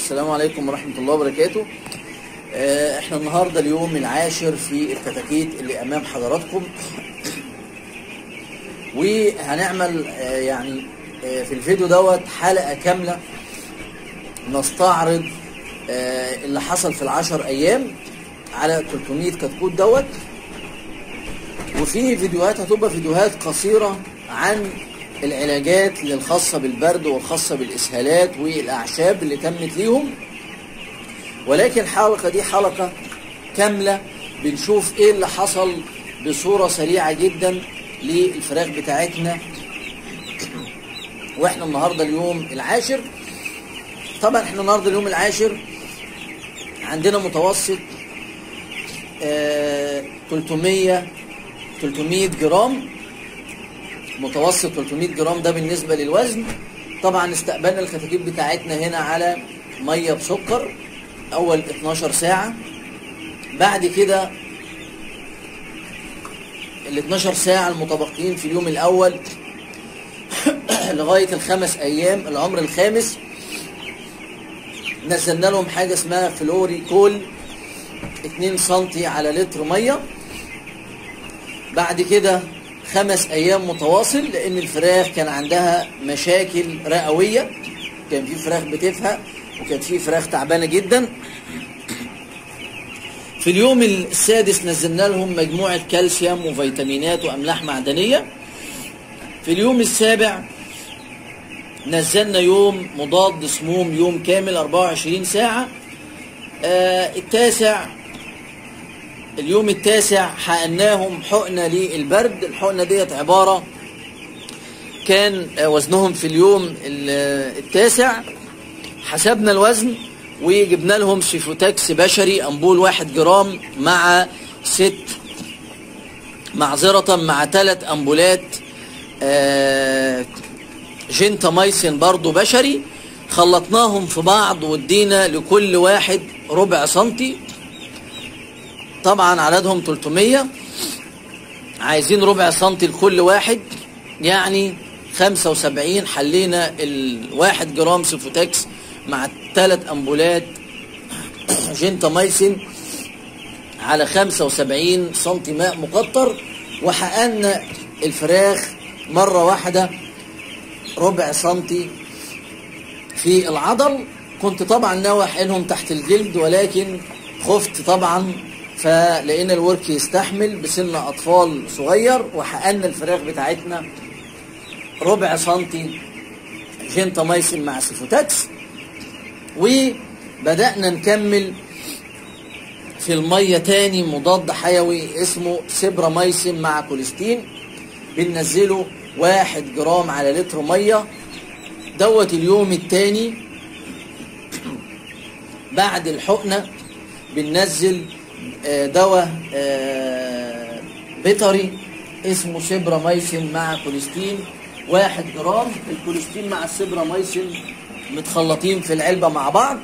السلام عليكم ورحمة الله وبركاته آه، احنا النهاردة اليوم العاشر في الكتاكيت اللي امام حضراتكم وهنعمل آه، يعني آه، في الفيديو دوت حلقة كاملة نستعرض آه، اللي حصل في العشر ايام على 300 كتكوت دوت وفي فيديوهات هتبقى فيديوهات قصيرة عن العلاجات اللي الخاصة بالبرد والخاصة بالإسهالات والأعشاب اللي تمت ليهم ولكن الحلقة دي حلقة كاملة بنشوف ايه اللي حصل بصورة سريعة جدا للفراخ بتاعتنا واحنا النهاردة اليوم العاشر طبعا احنا النهاردة اليوم العاشر عندنا متوسط آه 300 300 جرام متوسط 300 جرام ده بالنسبة للوزن طبعا استقبلنا الكتاكيت بتاعتنا هنا على مية بسكر اول 12 ساعة بعد كده ال 12 ساعة المتبقيين في اليوم الاول لغاية الخمس ايام العمر الخامس نزلنا لهم حاجة اسمها فلوري كول 2 سنتي على لتر مية بعد كده خمس ايام متواصل لان الفراخ كان عندها مشاكل رئويه كان في فراخ بتفهق وكان في فراخ تعبانه جدا في اليوم السادس نزلنا لهم مجموعه كالسيوم وفيتامينات واملاح معدنيه في اليوم السابع نزلنا يوم مضاد سموم يوم كامل 24 ساعه آه التاسع اليوم التاسع حقناهم حقنة للبرد الحقنة ديت عبارة كان وزنهم في اليوم التاسع حسبنا الوزن وجبنا لهم سيفوتاكس بشري أمبول واحد جرام مع ست معذرة مع ثلاث أمبولات جنتامايسين برضو بشري خلطناهم في بعض وادينا لكل واحد ربع سنتي طبعا عددهم 300 عايزين ربع سنتي لكل واحد يعني 75 حلينا الواحد جرام سيفوتكس مع ثلاث امبولات جنتامايسين على 75 سنتي ماء مقطر وحققنا الفراخ مرة واحدة ربع سنتي في العضل كنت طبعا ناوي احقنهم تحت الجلد ولكن خفت طبعا فلقينا الورك يستحمل بسن اطفال صغير وحققنا الفراخ بتاعتنا ربع سنتي جنتامايسين مع سيفوتاكس وبدأنا نكمل في المية تاني مضاد حيوي اسمه سيبرامايسين مع كوليستين بننزله واحد جرام على لتر مية دوت اليوم التاني بعد الحقنة بننزل دواء بيطري اسمه سيبرامايسين مع كوليستين واحد جرام الكوليستين مع السيبرامايسين متخلطين في العلبة مع بعض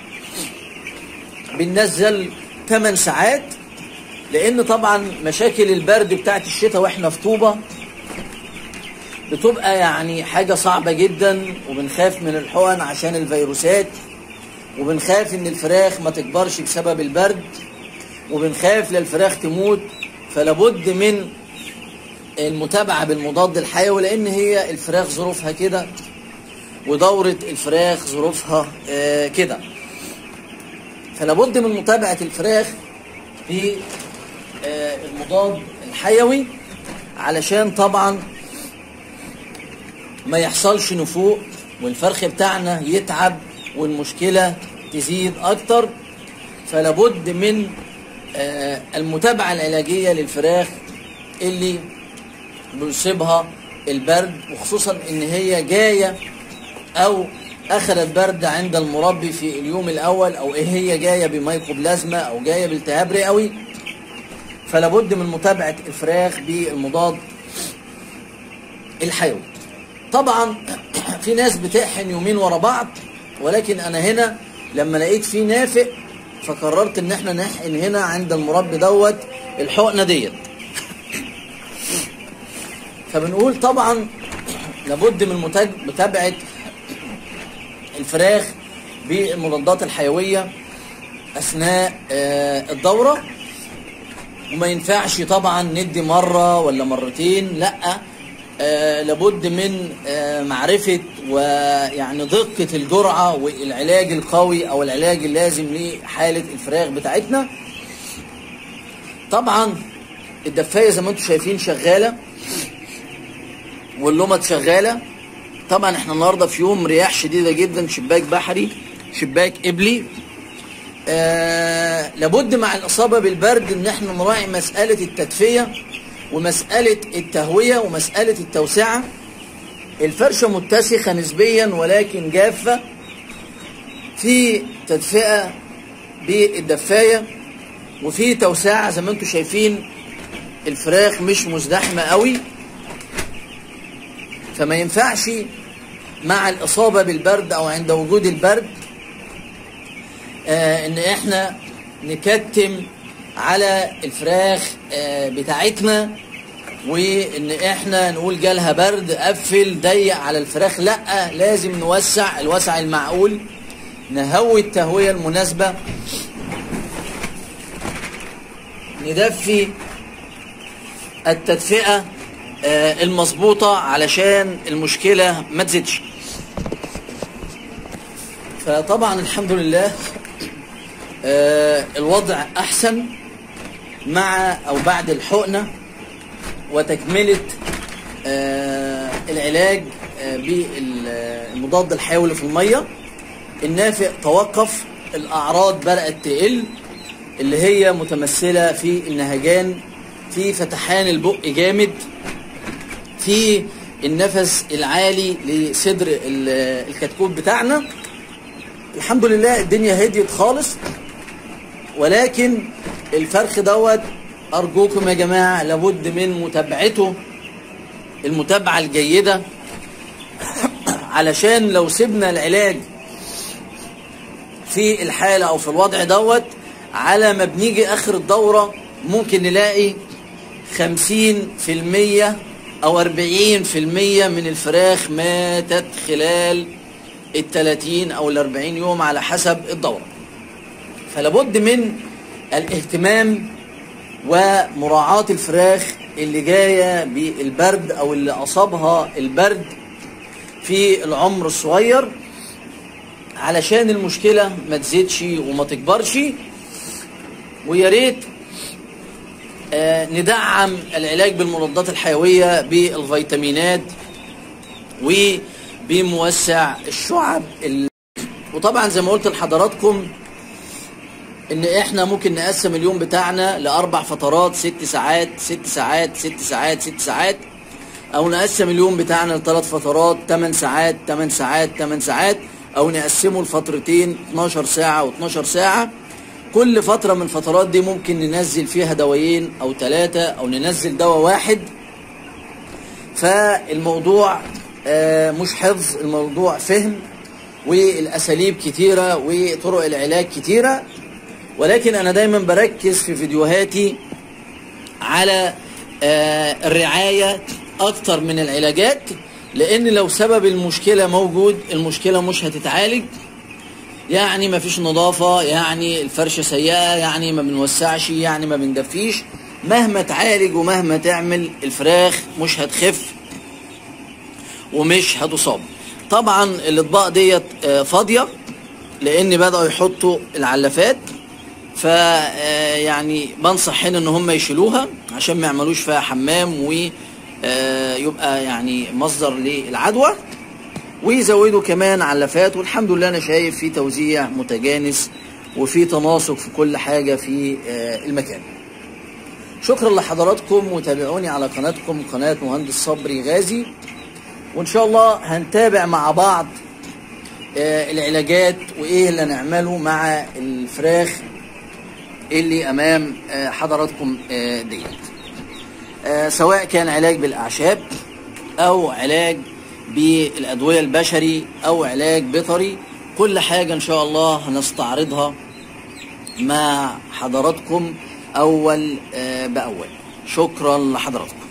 بننزل 8 ساعات لان طبعا مشاكل البرد بتاعت الشتاء واحنا في طوبة بتبقى يعني حاجة صعبة جدا وبنخاف من الحقن عشان الفيروسات وبنخاف ان الفراخ ما تكبرش بسبب البرد وبنخاف للفراخ تموت فلابد من المتابعة بالمضاد الحيوي لأن هي الفراخ ظروفها كده ودورة الفراخ ظروفها آه كده فلابد من متابعة الفراخ في آه المضاد الحيوي علشان طبعا ما يحصلش نفوق والفرخ بتاعنا يتعب والمشكلة تزيد أكتر فلابد من المتابعة العلاجية للفراخ اللي بيصيبها البرد وخصوصا ان هي جاية او اخذت برد عند المربي في اليوم الاول او ايه هي جاية بميكوبلازما او جاية بالتهاب رئوي فلابد من متابعة الفراخ بالمضاد الحيوي طبعا في ناس بتحن يومين ورا بعض ولكن انا هنا لما لقيت في نافق فقررت ان احنا نحقن هنا عند المربي دوت الحقنه ديت فبنقول طبعا لابد من متابعه الفراخ بالمضادات الحيويه اثناء آه، الدوره وما ينفعش طبعا ندي مره ولا مرتين لا آه لابد من آه معرفه ويعني دقه الجرعه والعلاج القوي او العلاج اللازم لحاله الفراخ بتاعتنا طبعا الدفايه زي ما انتم شايفين شغاله واللمط شغاله طبعا احنا النهارده في يوم رياح شديده جدا شباك بحري شباك قبلي آه لابد مع الاصابه بالبرد ان احنا نراعي مساله التدفئه ومساله التهويه ومساله التوسعه الفرشه متسخه نسبيا ولكن جافه في تدفئه بالدفايه وفي توسعه زي ما انتم شايفين الفراخ مش مزدحمه قوي فما ينفعش مع الإصابة بالبرد أو عند وجود البرد آه إن إحنا نكتم على الفراخ آه بتاعتنا وإن إحنا نقول جالها برد قفل ضيق على الفراخ لأ لازم نوسع الوسع المعقول نهوي التهوية المناسبة ندفي التدفئة آه المظبوطة علشان المشكلة ما تزيدش فطبعا الحمد لله آه الوضع أحسن مع أو بعد الحقنة وتكملة آه العلاج بالمضاد الحيوي اللي في المية النافق توقف الأعراض بدأت تقل اللي هي متمثلة في النهجان في فتحان البق جامد في النفس العالي لصدر الكتكوت بتاعنا الحمد لله الدنيا هديت خالص ولكن الفرخ دوت ارجوكم يا جماعه لابد من متابعته المتابعه الجيده علشان لو سيبنا العلاج في الحاله او في الوضع دوت على ما بنيجي اخر الدوره ممكن نلاقي خمسين في المية أو أربعين في المية من الفراخ ماتت خلال التلاتين أو الأربعين يوم على حسب الدورة فلابد من الاهتمام ومراعاة الفراخ اللي جاية بالبرد أو اللي أصابها البرد في العمر الصغير علشان المشكلة ما تزيدش وما تكبرش ويا ريت آه ندعم العلاج بالمضادات الحيوية بالفيتامينات وبموسع الشعب ال... وطبعا زي ما قلت لحضراتكم ان احنا ممكن نقسم اليوم بتاعنا لاربع فترات ست ساعات ست ساعات ست ساعات ست ساعات او نقسم اليوم بتاعنا لثلاث فترات 8 ساعات 8 ساعات 8 ساعات او نقسمه لفترتين 12 ساعة و12 ساعة كل فترة من الفترات دي ممكن ننزل فيها دوايين او ثلاثة او ننزل دواء واحد فالموضوع آه مش حفظ الموضوع فهم والاساليب كتيرة وطرق العلاج كتيرة ولكن انا دايما بركز في فيديوهاتي على آه الرعاية اكتر من العلاجات لان لو سبب المشكلة موجود المشكلة مش هتتعالج يعني ما فيش نظافة يعني الفرشة سيئة يعني ما بنوسعش يعني ما بندفيش مهما تعالج ومهما تعمل الفراخ مش هتخف ومش هتصاب طبعا الاطباق ديت فاضية لان بدأوا يحطوا العلافات ف يعني بنصح هنا ان هم يشيلوها عشان ما يعملوش فيها حمام ويبقى يعني مصدر للعدوى ويزودوا كمان علافات والحمد لله انا شايف في توزيع متجانس وفي تناسق في كل حاجة في المكان شكرا لحضراتكم وتابعوني على قناتكم قناة مهندس صبري غازي وان شاء الله هنتابع مع بعض العلاجات وايه اللي هنعمله مع الفراخ اللي امام حضراتكم ديت سواء كان علاج بالاعشاب او علاج بالادويه البشري او علاج بيطري كل حاجه ان شاء الله هنستعرضها مع حضراتكم اول باول شكرا لحضراتكم